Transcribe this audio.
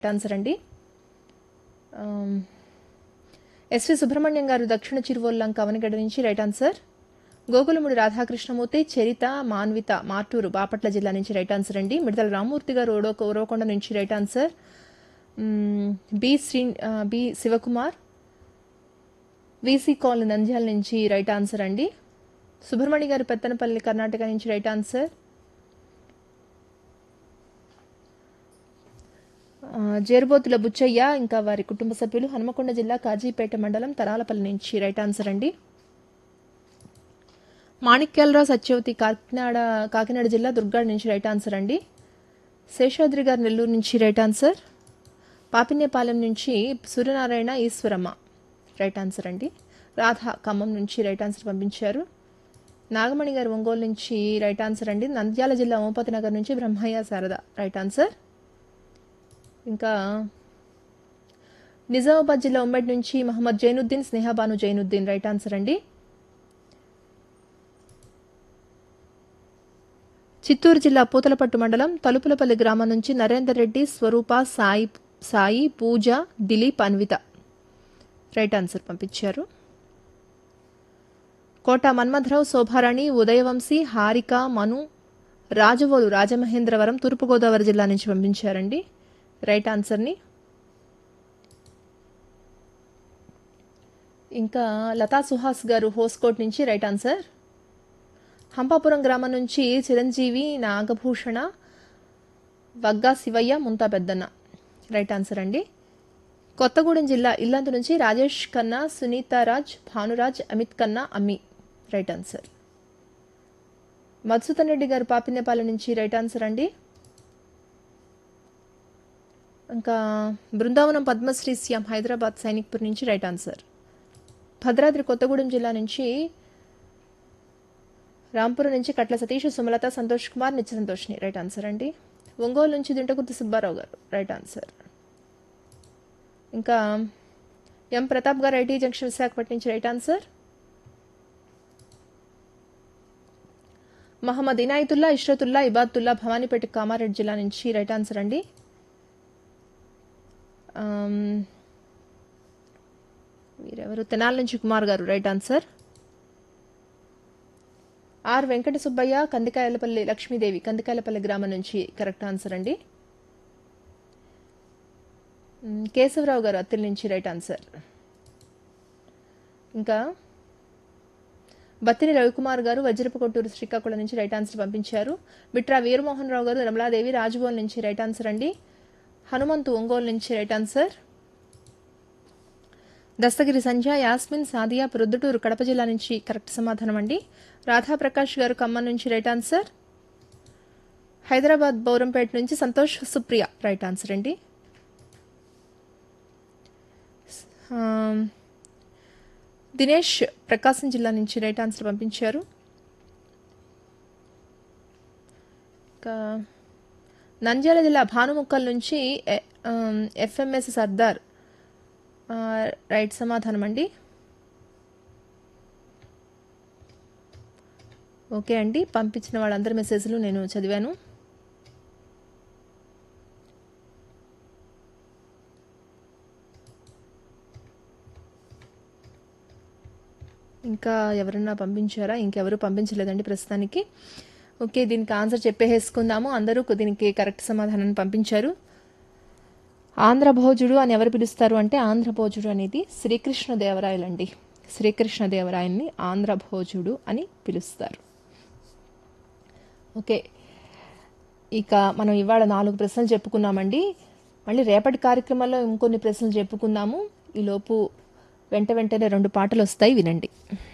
answer అండి ఆమ్, SV Subrahmanyam గారు దక్షిణ చిరువొల్లంక అవనిగడ్డ నుంచి రైట్ ఆన్సర్ గోకులముడి రాధాకృష్ణమూర్తి చరిత మాన్విత మార్టూరు బాపట్ల జిల్లా నుంచి రైట్ ఆన్సర్ అండి మిడతల రామూర్తి గారు ఓడో ఓరవకొండ నుంచి రైట్ ఆన్సర్ మ్మ్, బి శ్రీ ఆ, B Shivakumar VC colony Nandyal నుంచి రైట్ ఆన్సర్ అండి సుబ్రహ్మణ్య గారు పెత్తనపల్లి కర్ణాటక నుంచి రైట్ ఆన్సర్ ఆ, జేరుబోతుల బుచ్చయ్య ఇంకా వారి కుటుంబ సభ్యులు హనుమకొండ జిల్లా కాజీపేట మండలం తరాలపల్లి నుంచి రైట్ ఆన్సర్ అండి మాణిక్యాలరావు సత్యవతి కాకినాడ కాకినాడ జిల్లా దుర్గాడ్ నుంచి రైట్ ఆన్సర్ అండి శేషాద్రి గారు నెల్లూరు నుంచి రైట్ ఆన్సర్ పాపినేపాలెం నుంచి సూర్యనారాయణ ఈశ్వరమ్మ రైట్ ఆన్సర్ అండి రాధ ఖమ్మం నుంచి రైట్ ఆన్సర్ పంపించారు నాగమణి గారు ఒంగోలు నుంచి రైట్ ఆన్సర్ అండి నంద్యాల జిల్లా ఓంపతి నగర్ నుంచి బ్రహ్మయ్య శారద రైట్ ఆన్సర్ ఇంకా నిజామాబాద్ జిల్లా ఉమ్మడి నుంచి మహమ్మద్ జైనుద్దీన్ స్నేహాబాను జైనుద్దీన్ రైట్ ఆన్సర్ అండి చిత్తూరు జిల్లా పూతలపట్టు మండలం తలుపులపల్లి గ్రామం నుంచి నరేందర్ రెడ్డి స్వరూప సాయి సాయి పూజ దిలీప్ అన్విత రైట్ ఆన్సర్ పంపించారు కోట మన్మథరావు శోభారాణి ఉదయవంశీ హారిక మను రాజవోలు రాజమహేంద్రవరం తూర్పుగోదావరి జిల్లా నుంచి పంపించారండి రైట్ ఆన్సర్ని ఇంకా లతా సుహాస్ గారు హోస్కోట్ నుంచి రైట్ ఆన్సర్ హంపాపురం గ్రామం నుంచి చిరంజీవి నాగభూషణ వగ్గా శివయ్య ముంతా పెద్దన్న రైట్ ఆన్సర్ అండి కొత్తగూడెం జిల్లా ఇల్లందు నుంచి రాజేష్ ఖన్నా సునీతారాజ్ భానురాజ్ అమిత్ ఖన్నా అమ్మి రైట్ ఆన్సర్ మధుసూదన్ రెడ్డి గారు పాపినేపాలెం నుంచి రైట్ ఆన్సర్ అండి ఇంకా బృందావనం పద్మశ్రీ శ్యామ్ హైదరాబాద్ సైనిక్పూర్ నుంచి రైట్ ఆన్సర్ భద్రాద్రి కొత్తగూడెం జిల్లా నుంచి రాంపురం నుంచి కట్ల సతీష్ సుమలత సంతోష్ కుమార్ నిత్య సంతోష్ని రైట్ ఆన్సర్ అండి ఒంగోలు నుంచి దింటకుర్తి సుబ్బారావు గారు రైట్ ఆన్సర్ ఇంకా ఎం ప్రతాప్ గారు ఐటీ జంక్షన్ విశాఖపట్నం నుంచి రైట్ ఆన్సర్ మహమ్మద్ ఇనాయతుల్లా ఇష్రతుల్లా ఇబాతుల్లా భవానీపేట కామారెడ్డి జిల్లా నుంచి రైట్ ఆన్సర్ అండి ఆమ్, వీరెవరు తెనాల నుంచి కుమార్ గారు right answer R Venkata Subbaiah Kandikayalapalli Lakshmidevi Kandikayalapalli గ్రామం నుంచి కరెక్ట్ ఆన్సర్ అండి మ్, కేశవరావు గారు అత్తిలి నుంచి రైట్ ఆన్సర్ ఇంకా బత్తిని రవికుమార్ గారు వజ్రపు కొట్టూరు శ్రీకాకుళం నుంచి రైట్ ఆన్సర్ పంపించారు బిట్రా వీరమోహన్ రావు గారు రమలాదేవి రాజభవన్ నుంచి రైట్ ఆన్సర్ అండి హనుమంతు ఒంగోలు నుంచి రైట్ ఆన్సర్ దస్తగిరి సంధ్య యాస్మిన్ సాదియా ప్రొద్దుటూరు కడప జిల్లా నుంచి కరెక్ట్ సమాధానం అండి రాధాప్రకాష్ గారు ఖమ్మం నుంచి రైట్ ఆన్సర్ హైదరాబాద్ బౌరంపేట నుంచి సంతోష్ సుప్రియ రైట్ ఆన్సర్ అండి ఆమ్, దినేష్ ప్రకాశం జిల్లా నుంచి రైట్ ఆన్సర్ పంపించారు ఇంకా నంద్యాల జిల్లా భానుముక్కల్ నుంచి ఎ- ఆమ్, ఎఫ్ఎంఎస్ సర్దార్ ఆ, రైట్ సమాధానం అండి ఓకే అండి పంపించిన వాళ్ళందరి మెసేజ్లు నేను చదివాను ఇంకా ఎవరన్నా పంపించారా ఇంకెవరు పంపించలేదండి ప్రస్తుతానికి ఓకే దీనికి ఆన్సర్ చెప్పేసుకుందాము అందరూ దీనికి కరెక్ట్ సమాధానాన్ని పంపించారు ఆంధ్రభోజుడు అని ఎవరు పిలుస్తారు అంటే ఆంధ్రభోజుడు అనేది శ్రీకృష్ణ దేవరాయలండి శ్రీకృష్ణ దేవరాయల్ని ఆంధ్రభోజుడు అని పిలుస్తారు ఓకే ఇక మనం ఇవాళ నాలుగు ప్రశ్నలు చెప్పుకున్నామండి మళ్ళీ రేపటి కార్యక్రమంలో ఇంకొన్ని ప్రశ్నలు చెప్పుకుందాము ఈలోపు వెంట వెంటనే రెండు పాటలు వస్తాయి వినండి